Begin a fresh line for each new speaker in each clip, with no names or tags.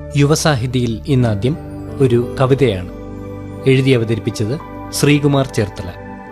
യുവസാഹിതിയിൽ ഇന്നാദ്യം ഒരു കവിതയാണ് എഴുതി അവതരിപ്പിച്ചത് ശ്രീകുമാർ ചേർത്തല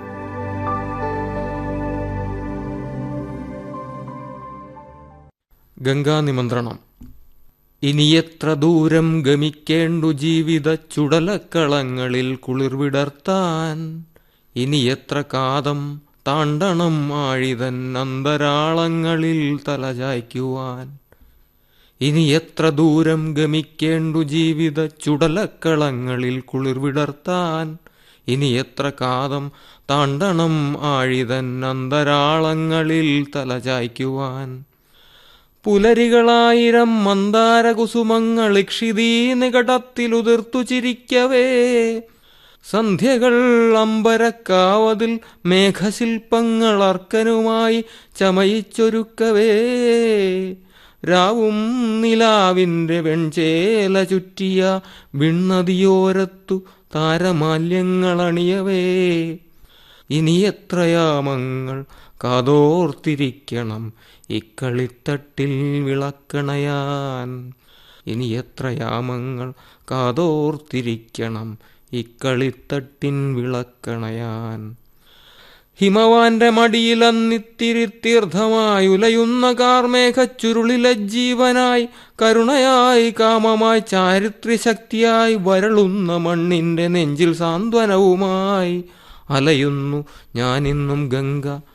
ഗംഗാനിമന്ത്രണം ഇനിയെത്ര ദൂരം ഗമിക്കേണ്ടു ജീവിത ചുടലക്കളങ്ങളിൽ കുളിർവിടർത്താൻ ഇനിയെത്ര കാതം താണ്ടണം ആഴിതൻ അന്തരാളങ്ങളിൽ തലചായ്ക്കുവാൻ ഇനി എത്ര ദൂരം ഗമിക്കേണ്ടു ജീവിത ചുടലക്കളങ്ങളിൽ കുളിർവിടർത്താൻ ഇനി എത്ര കാതം താണ്ടണം ആഴിതൻ അന്തരാളങ്ങളിൽ തലചായ്ക്കുവാൻ പുലരികളായിരം മന്ദാരകുസുമങ്ങൾ ഇക്ഷിതീ നികടത്തിലുതിർത്തു ചിരിക്കവേ സന്ധ്യകൾ അമ്പരക്കാവതിൽ മേഘശില്പങ്ങൾ അർക്കനുമായി ചമയിച്ചൊരുക്കവേ രാവും നിലാവിൻ്റെ വെൺചേല ചുറ്റിയ വിണ്ണതിയോരത്തു താരമാല്യങ്ങളണിയവേ ഇനി എത്രയാമങ്ങൾ കാതോർത്തിരിക്കണം ഇക്കളിത്തട്ടിൽ വിളക്കണയാൻ ഇനി എത്രയാമങ്ങൾ കാതോർത്തിരിക്കണം ഇക്കളിത്തട്ടിൻ വിളക്കണയാൻ ഹിമവാന്റെ മടിയിലന്നിത്തിരി തീർത്ഥമായി ഉലയുന്ന കാർമേഘച്ചുരുളിലെ ജീവനായി കരുണയായി കാമമായി ചാരിത്ര്യശക്തിയായി വരളുന്ന മണ്ണിന്റെ നെഞ്ചിൽ സാന്ത്വനവുമായി അലയുന്നു ഞാനിന്നും ഗംഗ